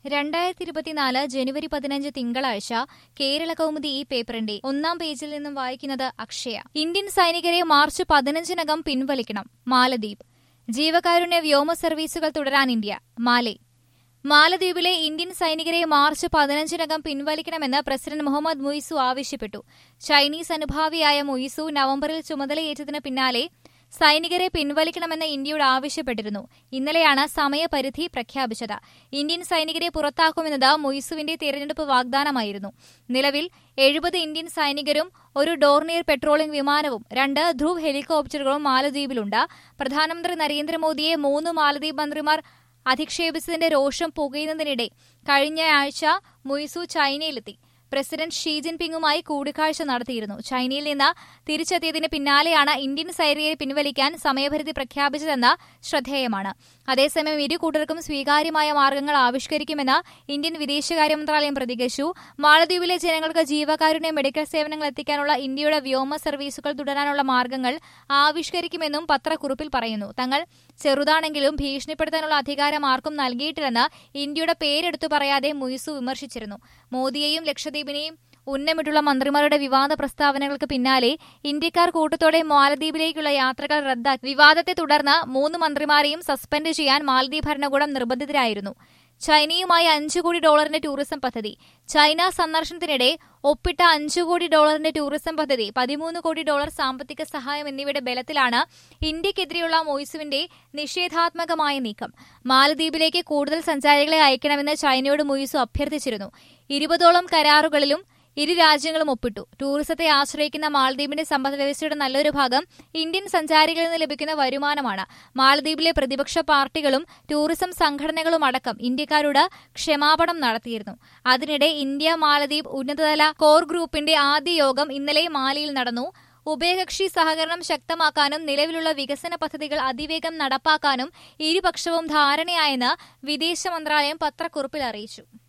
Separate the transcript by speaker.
Speaker 1: രണ്ടായിരത്തി ഇരുപത്തിനാല് ജനുവരി പതിനഞ്ച് തിങ്കളാഴ്ച കേരള കൗമുദി ഈ പേപ്പറിന്റെ ഒന്നാം പേജിൽ നിന്നും വായിക്കുന്നത് അക്ഷയ ഇന്ത്യൻ സൈനികരെ മാർച്ച് പതിനഞ്ചിനകം പിൻവലിക്കണം മാലദ്വീപ് ജീവകാരുണ്യ വ്യോമ സർവീസുകൾ തുടരാൻ ഇന്ത്യ മാലെ മാലദ്വീപിലെ ഇന്ത്യൻ സൈനികരെ മാർച്ച് പതിനഞ്ചിനകം പിൻവലിക്കണമെന്ന് പ്രസിഡന്റ് മുഹമ്മദ് മുയിസു ആവശ്യപ്പെട്ടു ചൈനീസ് അനുഭാവിയായ മുയിസു നവംബറിൽ ചുമതലയേറ്റതിന് പിന്നാലെ സൈനികരെ പിൻവലിക്കണമെന്ന് ഇന്ത്യയോട് ആവശ്യപ്പെട്ടിരുന്നു ഇന്നലെയാണ് സമയപരിധി പ്രഖ്യാപിച്ചത് ഇന്ത്യൻ സൈനികരെ പുറത്താക്കുമെന്നത് മുയിസുവിന്റെ തെരഞ്ഞെടുപ്പ് വാഗ്ദാനമായിരുന്നു നിലവിൽ എഴുപത് ഇന്ത്യൻ സൈനികരും ഒരു ഡോർണിയർ പെട്രോളിംഗ് വിമാനവും രണ്ട് ധ്രുവ് ഹെലികോപ്റ്ററുകളും മാലദ്വീപിലുണ്ട് പ്രധാനമന്ത്രി നരേന്ദ്രമോദിയെ മൂന്ന് മാലദ്വീപ് മന്ത്രിമാർ അധിക്ഷേപിച്ചതിന്റെ രോഷം പുകയുന്നതിനിടെ കഴിഞ്ഞയാഴ്ച മുയിസു ചൈനയിലെത്തി പ്രസിഡന്റ് ഷീ ജിൻപിങ്ങുമായി കൂടിക്കാഴ്ച നടത്തിയിരുന്നു ചൈനയിൽ നിന്ന് തിരിച്ചെത്തിയതിന് പിന്നാലെയാണ് ഇന്ത്യൻ സൈനികരെ പിൻവലിക്കാൻ സമയപരിധി പ്രഖ്യാപിച്ചതെന്ന് ശ്രദ്ധേയമാണ് അതേസമയം ഇരു കൂട്ടർക്കും സ്വീകാര്യമായ മാർഗങ്ങൾ ആവിഷ്കരിക്കുമെന്ന് ഇന്ത്യൻ വിദേശകാര്യ മന്ത്രാലയം പ്രതികരിച്ചു മാലദ്വീപിലെ ജനങ്ങൾക്ക് ജീവകാരുണ്യ മെഡിക്കൽ സേവനങ്ങൾ എത്തിക്കാനുള്ള ഇന്ത്യയുടെ വ്യോമ സർവീസുകൾ തുടരാനുള്ള മാർഗങ്ങൾ ആവിഷ്കരിക്കുമെന്നും പത്രക്കുറിപ്പിൽ പറയുന്നു തങ്ങൾ ചെറുതാണെങ്കിലും ഭീഷണിപ്പെടുത്താനുള്ള അധികാരം ആർക്കും നൽകിയിട്ടില്ലെന്ന് ഇന്ത്യയുടെ പേരെടുത്തു പറയാതെ മുയിസു വിമർശിച്ചിരുന്നു മോദിയെയും ലക്ഷദ്വീപിനെയും ഉന്നമിട്ടുള്ള മന്ത്രിമാരുടെ വിവാദ പ്രസ്താവനകൾക്ക് പിന്നാലെ ഇന്ത്യക്കാർ കൂട്ടത്തോടെ മാലദ്വീപിലേക്കുള്ള യാത്രകൾ റദ്ദാക്കി വിവാദത്തെ തുടർന്ന് മൂന്ന് മന്ത്രിമാരെയും സസ്പെൻഡ് ചെയ്യാൻ മാലദ്വീപ് ഭരണകൂടം നിർബന്ധിതരായിരുന്നു ചൈനയുമായി അഞ്ചു കോടി ഡോളറിന്റെ ടൂറിസം പദ്ധതി ചൈന സന്ദർശനത്തിനിടെ ഒപ്പിട്ട അഞ്ചു കോടി ഡോളറിന്റെ ടൂറിസം പദ്ധതി പതിമൂന്ന് കോടി ഡോളർ സാമ്പത്തിക സഹായം എന്നിവയുടെ ബലത്തിലാണ് ഇന്ത്യക്കെതിരെയുള്ള മൊയ്സുവിന്റെ നിഷേധാത്മകമായ നീക്കം മാലദ്വീപിലേക്ക് കൂടുതൽ സഞ്ചാരികളെ അയക്കണമെന്ന് ചൈനയോട് മൊയ്സു അഭ്യർത്ഥിച്ചിരുന്നു ഇരുപതോളം കരാറുകളിലും ഇരു രാജ്യങ്ങളും ഒപ്പിട്ടു ടൂറിസത്തെ ആശ്രയിക്കുന്ന മാലദ്വീപിന്റെ സമ്പദ്വ്യവസ്ഥയുടെ നല്ലൊരു ഭാഗം ഇന്ത്യൻ സഞ്ചാരികളിൽ നിന്ന് ലഭിക്കുന്ന വരുമാനമാണ് മാലദ്വീപിലെ പ്രതിപക്ഷ പാർട്ടികളും ടൂറിസം സംഘടനകളും അടക്കം ഇന്ത്യക്കാരോട് ക്ഷമാപണം നടത്തിയിരുന്നു അതിനിടെ ഇന്ത്യ മാലദ്വീപ് ഉന്നതതല കോർ ഗ്രൂപ്പിന്റെ ആദ്യ യോഗം ഇന്നലെ മാലിയിൽ നടന്നു ഉഭയകക്ഷി സഹകരണം ശക്തമാക്കാനും നിലവിലുള്ള വികസന പദ്ധതികൾ അതിവേഗം നടപ്പാക്കാനും ഇരുപക്ഷവും ധാരണയായെന്ന് വിദേശ മന്ത്രാലയം പത്രക്കുറിപ്പിൽ അറിയിച്ചു